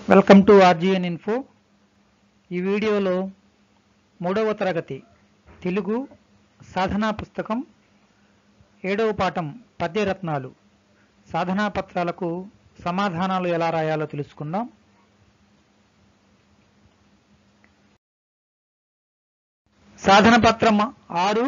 welcome to RGN info ఈ వీడియోలో మూడవ తరగతి తెలుగు సాధనా పుస్తకం ఏడవ పాఠం పద్యరత్నాలు సాధనా పత్రాలకు సమాధానాలు ఎలా రాయాలో తెలుసుకుందాం సాధన పత్రం ఆరు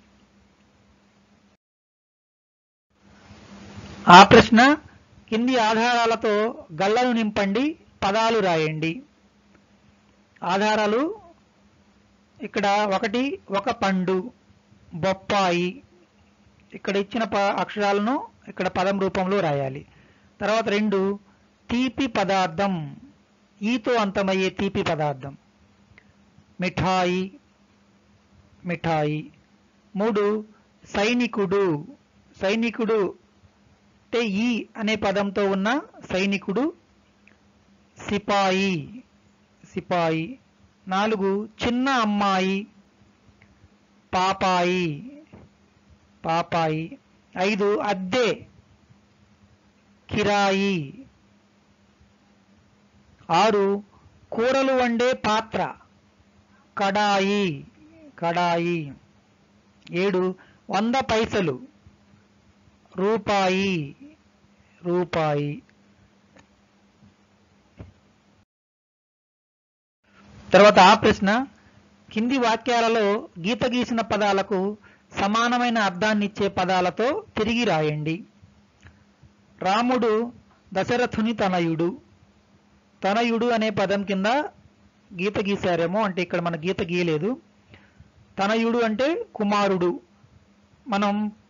ఆ ప్రశ్న కింది ఆధారాలతో గళ్ళను నింపండి పదాలు రాయండి ఆధారాలు ఇక్కడ ఒకటి ఒక పండు బొప్పాయి ఇక్కడ ఇచ్చిన ప అక్షరాలను ఇక్కడ పదం రూపంలో రాయాలి తర్వాత రెండు తీపి పదార్థం ఈతో అంతమయ్యే తీపి పదార్థం మిఠాయి మిఠాయి మూడు సైనికుడు సైనికుడు అంటే ఈ అనే పదంతో ఉన్న సైనికుడు సిపాయి సిపాయి నాలుగు చిన్న అమ్మాయి పాపాయి పాపాయి ఐదు అద్దె కిరాయి ఆరు కూరలు వండే పాత్ర కడాయి కడాయి ఏడు వంద పైసలు రూపాయి రూపాయి తర్వాత ఆ ప్రశ్న కింది వాక్యాలలో గీత గీసిన పదాలకు సమానమైన అర్థాన్నిచ్చే పదాలతో తిరిగి రాయండి రాముడు దశరథుని తనయుడు తనయుడు అనే పదం కింద గీత గీశారేమో అంటే ఇక్కడ మన గీత గీయలేదు తనయుడు అంటే కుమారుడు మనం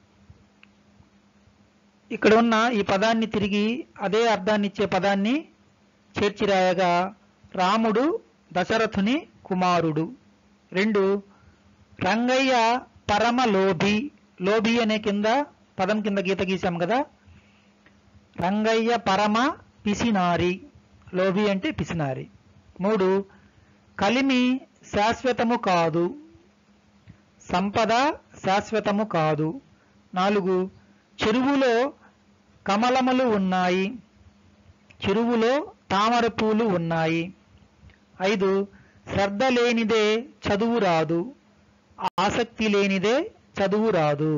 ఇక్కడ ఉన్న ఈ పదాన్ని తిరిగి అదే అర్థాన్ని ఇచ్చే పదాన్ని చేర్చి రాయగా రాముడు దశరథుని కుమారుడు రెండు రంగయ్య పరమ లోభి లోభి అనే కింద పదం కింద గీత గీసాం కదా రంగయ్య పరమ పిసినారి లోభి అంటే పిసినారి మూడు కలిమి శాశ్వతము కాదు సంపద శాశ్వతము కాదు నాలుగు చెరువులో కమలములు ఉన్నాయి చెరువులో తామర పూలు ఉన్నాయి ఐదు శ్రద్ధ లేనిదే చదువు రాదు ఆసక్తి లేనిదే చదువు రాదు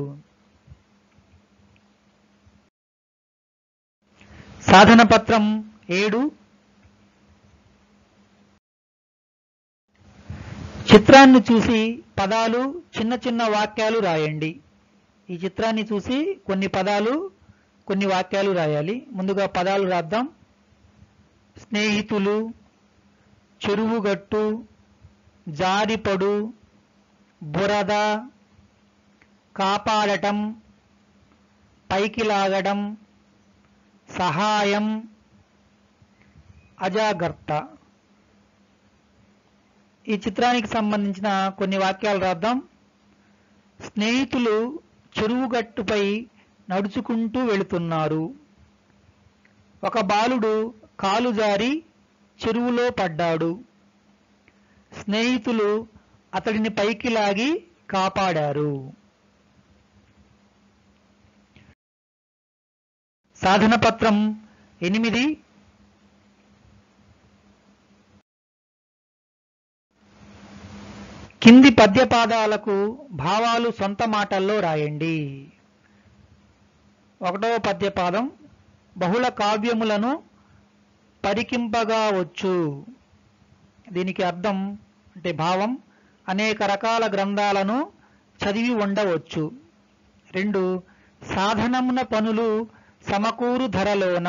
సాధన పత్రం ఏడు చిత్రాన్ని చూసి పదాలు చిన్న చిన్న వాక్యాలు రాయండి ఈ చిత్రాన్ని చూసి కొన్ని పదాలు కొన్ని వాక్యాలు రాయాలి ముందుగా పదాలు రాద్దాం స్నేహితులు చెరువుగట్టు జారిపడు బురద కాపాడటం పైకి లాగడం సహాయం అజాగ్రత్త ఈ చిత్రానికి సంబంధించిన కొన్ని వాక్యాలు రాద్దాం స్నేహితులు చెరువుగట్టుపై నడుచుకుంటూ వెళుతున్నారు ఒక బాలుడు కాలు జారి చెరువులో పడ్డాడు స్నేహితులు అతడిని పైకి లాగి కాపాడారు సాధన పత్రం ఎనిమిది కింది పద్యపాదాలకు భావాలు సొంత మాటల్లో రాయండి ఒకటవ పద్యపాదం బహుళ కావ్యములను పరికింపగా వచ్చు దీనికి అర్థం అంటే భావం అనేక రకాల గ్రంథాలను చదివి ఉండవచ్చు రెండు సాధనమున పనులు సమకూరు ధరలోన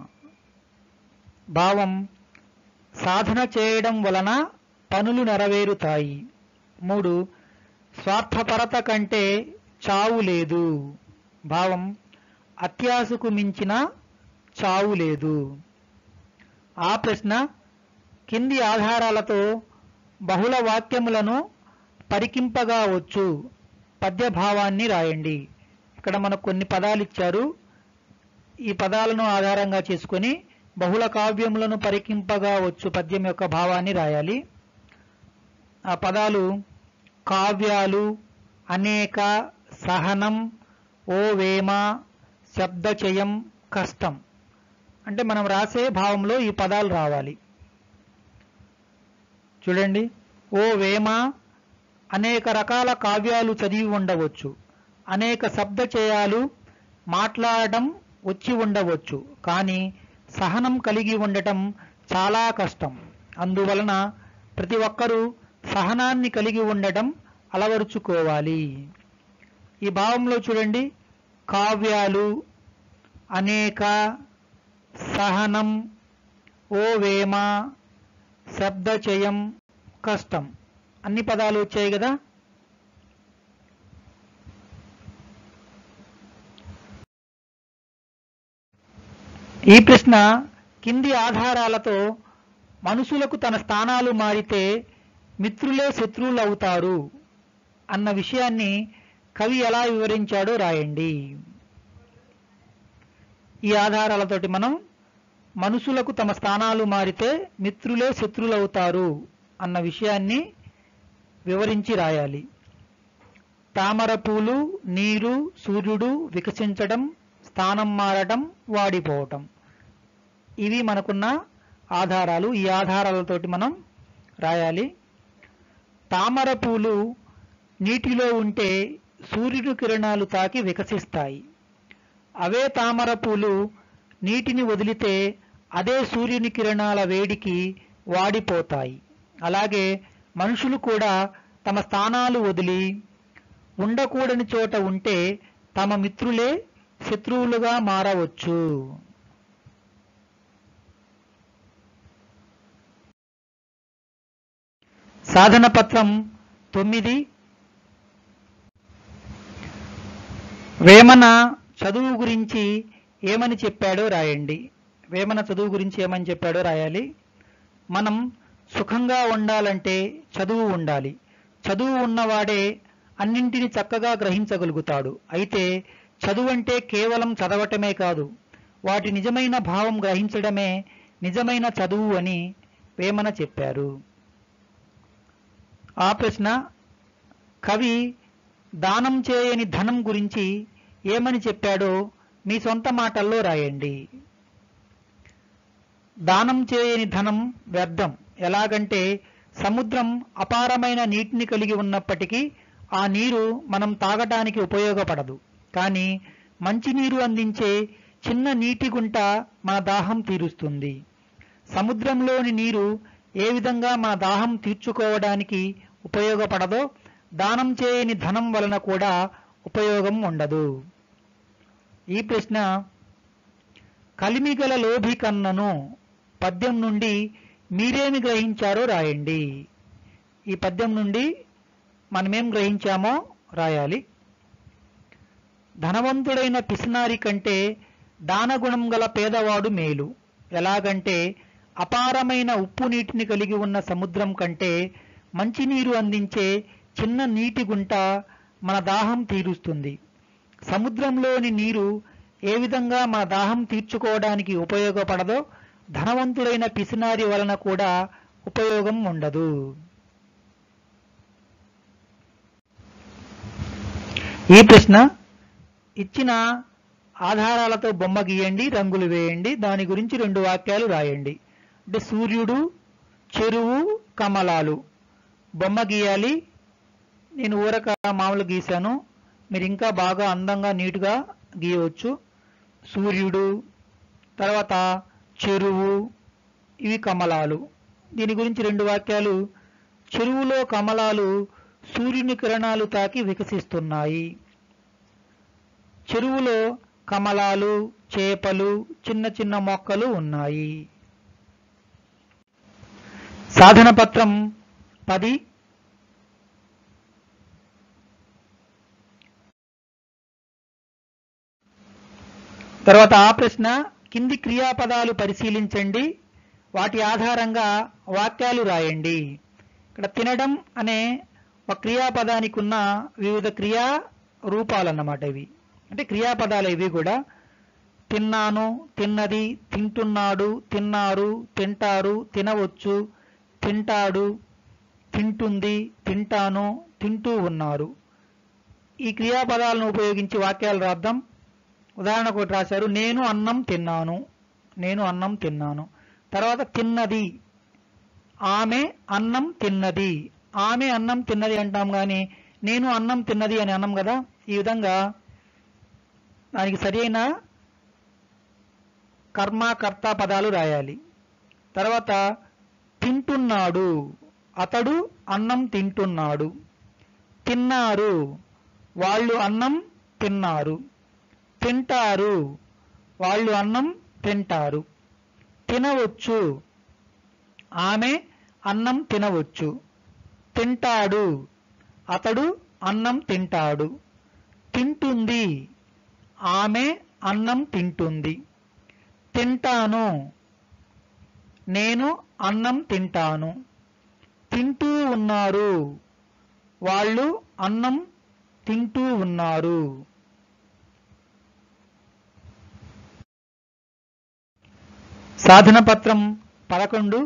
భావం సాధన చేయడం వలన పనులు నెరవేరుతాయి మూడు స్వార్థపరత కంటే చావు లేదు భావం అత్యాశకు మించిన చావు లేదు ఆ ప్రశ్న కింది ఆధారాలతో బహుళ వాక్యములను పరికింపగా వచ్చు పద్యభావాన్ని రాయండి ఇక్కడ మనకు కొన్ని పదాలు ఇచ్చారు ఈ పదాలను ఆధారంగా చేసుకొని బహుళ కావ్యములను పరికింపగా వచ్చు పద్యం యొక్క భావాన్ని రాయాలి ఆ పదాలు కావ్యాలు అనేక సహనం ఓ వేమ శబ్దచయం కష్టం అంటే మనం రాసే భావంలో ఈ పదాలు రావాలి చూడండి ఓ వేమ అనేక రకాల కావ్యాలు చదివి ఉండవచ్చు అనేక శబ్ద చేయాలు మాట్లాడడం వచ్చి ఉండవచ్చు కానీ సహనం కలిగి ఉండటం చాలా కష్టం అందువలన ప్రతి ఒక్కరూ సహనాన్ని కలిగి ఉండటం అలవరుచుకోవాలి ఈ భావంలో చూడండి కావ్యాలు అనేక సహనం ఓ వేమ శబ్దచయం కష్టం అన్ని పదాలు వచ్చాయి కదా ఈ ప్రశ్న కింది ఆధారాలతో మనుషులకు తన స్థానాలు మారితే మిత్రులే శత్రువులు అవుతారు అన్న విషయాన్ని కవి ఎలా వివరించాడో రాయండి ఈ ఆధారాలతోటి మనం మనుషులకు తమ స్థానాలు మారితే మిత్రులే శత్రువులు అవుతారు అన్న విషయాన్ని వివరించి రాయాలి తామర పూలు నీరు సూర్యుడు వికసించడం స్థానం మారటం వాడిపోవటం ఇవి మనకున్న ఆధారాలు ఈ ఆధారాలతోటి మనం రాయాలి తామర పూలు నీటిలో ఉంటే సూర్యుడు కిరణాలు తాకి వికసిస్తాయి అవే తామర పూలు నీటిని వదిలితే అదే సూర్యుని కిరణాల వేడికి వాడిపోతాయి అలాగే మనుషులు కూడా తమ స్థానాలు వదిలి ఉండకూడని చోట ఉంటే తమ మిత్రులే శత్రువులుగా మారవచ్చు సాధన పత్రం తొమ్మిది వేమన చదువు గురించి ఏమని చెప్పాడో రాయండి వేమన చదువు గురించి ఏమని చెప్పాడో రాయాలి మనం సుఖంగా ఉండాలంటే చదువు ఉండాలి చదువు ఉన్నవాడే అన్నింటిని చక్కగా గ్రహించగలుగుతాడు అయితే చదువు అంటే కేవలం చదవటమే కాదు వాటి నిజమైన భావం గ్రహించడమే నిజమైన చదువు అని వేమన చెప్పారు ఆ ప్రశ్న కవి దానం చేయని ధనం గురించి ఏమని చెప్పాడో మీ సొంత మాటల్లో రాయండి దానం చేయని ధనం వ్యర్థం ఎలాగంటే సముద్రం అపారమైన నీటిని కలిగి ఉన్నప్పటికీ ఆ నీరు మనం తాగటానికి ఉపయోగపడదు కానీ మంచినీరు అందించే చిన్న నీటి గుంట మన దాహం తీరుస్తుంది సముద్రంలోని నీరు ఏ విధంగా మన దాహం తీర్చుకోవడానికి ఉపయోగపడదో దానం చేయని ధనం వలన కూడా ఉపయోగం ఉండదు ఈ ప్రశ్న కలిమిగల లోభి కన్నను పద్యం నుండి మీరేమి గ్రహించారో రాయండి ఈ పద్యం నుండి మనమేం గ్రహించామో రాయాలి ధనవంతుడైన పిసినారి కంటే దానగుణం గల పేదవాడు మేలు ఎలాగంటే అపారమైన ఉప్పు నీటిని కలిగి ఉన్న సముద్రం కంటే మంచినీరు అందించే చిన్న నీటి గుంట మన దాహం తీరుస్తుంది సముద్రంలోని నీరు ఏ విధంగా మన దాహం తీర్చుకోవడానికి ఉపయోగపడదో ధనవంతుడైన పిసినారి వలన కూడా ఉపయోగం ఉండదు ఈ ప్రశ్న ఇచ్చిన ఆధారాలతో బొమ్మ గీయండి రంగులు వేయండి దాని గురించి రెండు వాక్యాలు రాయండి అంటే సూర్యుడు చెరువు కమలాలు బొమ్మ గీయాలి నేను ఊరక మామూలు గీశాను మీరు ఇంకా బాగా అందంగా నీట్గా గీయవచ్చు సూర్యుడు తర్వాత చెరువు ఇవి కమలాలు దీని గురించి రెండు వాక్యాలు చెరువులో కమలాలు సూర్యుని కిరణాలు తాకి వికసిస్తున్నాయి చెరువులో కమలాలు చేపలు చిన్న చిన్న మొక్కలు ఉన్నాయి సాధన పత్రం పది తర్వాత ఆ ప్రశ్న కింది క్రియాపదాలు పరిశీలించండి వాటి ఆధారంగా వాక్యాలు రాయండి ఇక్కడ తినడం అనే ఒక క్రియాపదానికి ఉన్న వివిధ క్రియా రూపాలన్నమాట ఇవి అంటే క్రియాపదాలు ఇవి కూడా తిన్నాను తిన్నది తింటున్నాడు తిన్నారు తింటారు తినవచ్చు తింటాడు తింటుంది తింటాను తింటూ ఉన్నారు ఈ క్రియాపదాలను ఉపయోగించి వాక్యాలు రాద్దాం ఉదాహరణకు ఒకటి రాశారు నేను అన్నం తిన్నాను నేను అన్నం తిన్నాను తర్వాత తిన్నది ఆమె అన్నం తిన్నది ఆమె అన్నం తిన్నది అంటాం కానీ నేను అన్నం తిన్నది అని అన్నం కదా ఈ విధంగా దానికి సరైన కర్మ కర్త పదాలు రాయాలి తర్వాత తింటున్నాడు అతడు అన్నం తింటున్నాడు తిన్నారు వాళ్ళు అన్నం తిన్నారు తింటారు వాళ్ళు అన్నం తింటారు తినవచ్చు ఆమె అన్నం తినవచ్చు తింటాడు అతడు అన్నం తింటాడు తింటుంది ఆమె అన్నం తింటుంది తింటాను నేను అన్నం తింటాను తింటూ ఉన్నారు వాళ్ళు అన్నం తింటూ ఉన్నారు సాధన పత్రం పదకొండు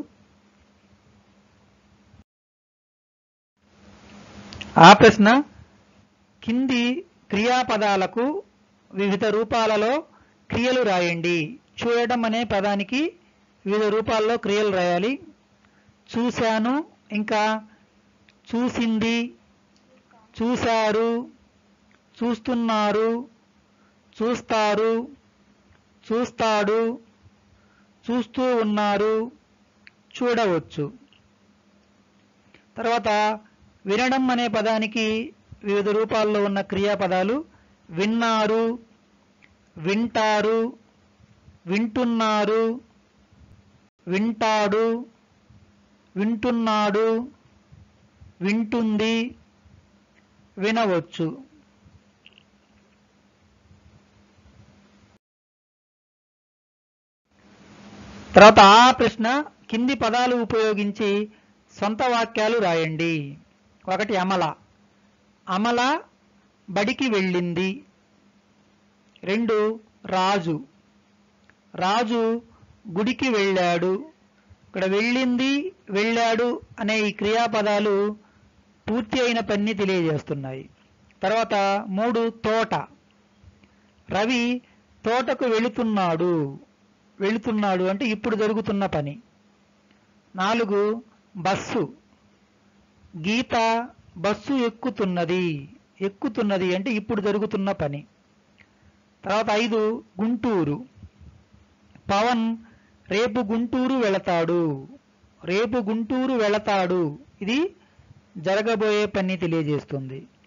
ఆ ప్రశ్న కింది క్రియాపదాలకు వివిధ రూపాలలో క్రియలు రాయండి చూడడం అనే పదానికి వివిధ రూపాల్లో క్రియలు రాయాలి చూశాను ఇంకా చూసింది చూశారు చూస్తున్నారు చూస్తారు చూస్తాడు చూస్తూ ఉన్నారు చూడవచ్చు తర్వాత వినడం అనే పదానికి వివిధ రూపాల్లో ఉన్న క్రియాపదాలు విన్నారు వింటారు వింటున్నారు వింటాడు వింటున్నాడు వింటుంది వినవచ్చు తర్వాత ఆ ప్రశ్న కింది పదాలు ఉపయోగించి సొంత వాక్యాలు రాయండి ఒకటి అమల అమల బడికి వెళ్ళింది రెండు రాజు రాజు గుడికి వెళ్ళాడు ఇక్కడ వెళ్ళింది వెళ్ళాడు అనే ఈ క్రియాపదాలు పూర్తి అయిన పని తెలియజేస్తున్నాయి తర్వాత మూడు తోట రవి తోటకు వెళుతున్నాడు వెళుతున్నాడు అంటే ఇప్పుడు జరుగుతున్న పని నాలుగు బస్సు గీత బస్సు ఎక్కుతున్నది ఎక్కుతున్నది అంటే ఇప్పుడు జరుగుతున్న పని తర్వాత ఐదు గుంటూరు పవన్ రేపు గుంటూరు వెళతాడు రేపు గుంటూరు వెళతాడు ఇది జరగబోయే పని తెలియజేస్తుంది